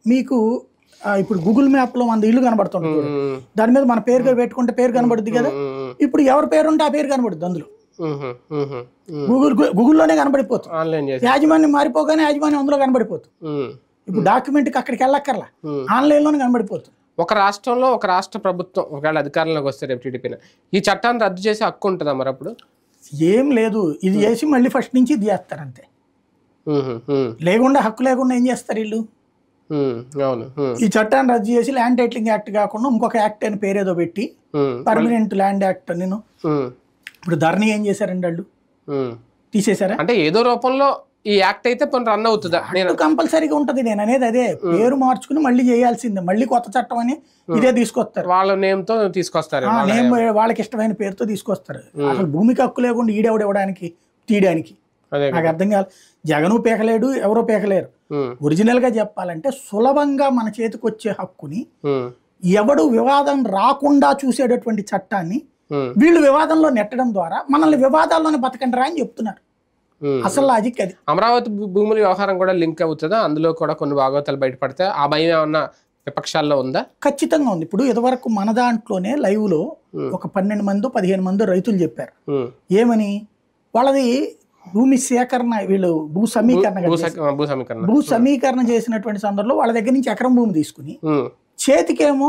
మీకు ఆ, ఇప్పుడు గూగుల్ మ్యాప్ లో మన ఇల్లు కనబడుతుంది చూడు. ఉమ్, దాని మీద మన పేరు పెట్టుకుంటే పేరు కనబడుద్ది కదా ఉమ్, ఇప్పుడు ఎవరి పేరు ఉంటే ఆ పేరు కనబడుద్ది అందులో ఉమ్, ఉమ్, ఉమ్. గూగుల్ గూగుల్లోనే కనబడిపోతుంది ఆన్లైన్ చేసి యాజమాన్యం మారిపోగానే యాజమాన్యం అందులో కనబడిపోతుంది ఉమ్, ఇప్పుడు డాక్యుమెంట్కి అక్కడికి వెళ్ళక్కర్లా ఉమ్. ఆన్లైన్లోనే కనబడిపోతుంది ఒక రాష్ట్రంలో ఒక రాష్ట్ర ప్రభుత్వం ఒకవేళ అధికారంలోకి వస్తే రేపు టీడీపీన ఈ చట్టాన్ని రద్దు చేసే హక్కు ఉంటుందా మరి అప్పుడు ఏం లేదు ఇది చేసి మళ్ళీ ఫస్ట్ నుంచి ఇది చేస్తారు అంతే ఉమ్, ఉమ్, లేకుండా హక్కు లేకుండా ఏం చేస్తారు వీళ్ళు ఉమ్, అవును ఉమ్, ఈ చట్టాన్ని రద్దు చేసి ల్యాండ్ టైటిలింగ్ యాక్ట్ కాకుండా ఇంకొక యాక్ట్ అని పేరేదో పెట్టి ఉమ్, పర్మనెంట్ ల్యాండ్ యాక్ట్ నేను ఉమ్, ఇప్పుడు ధరణి ఏం చేశారండి వాళ్ళు ఉమ్. తీసేశారా అంటే ఏదో రూపంలో ఈ యాక్ట్ అయితే పని రన్ అవుతుందా నేను కంపల్సరీగా ఉంటది నేను అనేది అదే పేరు మార్చుకుని మళ్ళీ చేయాల్సిందే మళ్ళీ కొత్త చట్టం అని ఇదే తీసుకొస్తారు వాళ్ళ నేమ్ తో తీసుకొస్తారు ఆ, నేమ్ వాళ్ళకి ఇష్టమైన పేరుతో తీసుకొస్తారు అసలు భూమికి హక్కు లేకుండా ఈడెవడు ఇవ్వడానికి తీయడానికి అదే నాకు అర్థం కాదు జగను పీకలేడు ఎవరో పీకలేరు ఉమ్, ఒరిజినల్ గా చెప్పాలంటే సులభంగా మన చేతికి వచ్చే హక్కుని ఉమ్, ఎవడు వివాదం రాకుండా చూసేటటువంటి చట్టాన్ని ఉమ్, వీళ్ళు వివాదంలో నెట్టడం ద్వారా మనల్ని వివాదాల్లోనే బతకండి రా అని చెప్తున్నారు ఉమ్. అసలు లాజిక్ అది అమరావతి భూ- భూముల వ్యవహారం కూడా లింక్ అవుతుందా అందులో కూడా కొన్ని భాగవతాలు బయటపడితే ఆ భయం ఏమన్నా విపక్షాల్లో ఉందా ఖచ్చితంగా ఉంది ఇప్పుడు ఇదివరకు మన దాంట్లోనే లైవ్ లో Hmm. ఒక పన్నెండు మంది పదిహేను మంది రైతులు చెప్పారు ఉమ్, ఏమని వాళ్ళది భూమి సేకరణ వీళ్ళు భూ సమీకరణ భూ కదా చేశారు. స- భూ సమీకరణ భూ సమీకరణ చేసినటువంటి సందర్భంలో వాళ్ళ దగ్గర నుంచి ఎకరం భూమి తీసుకుని ఉమ్, చేతికేమో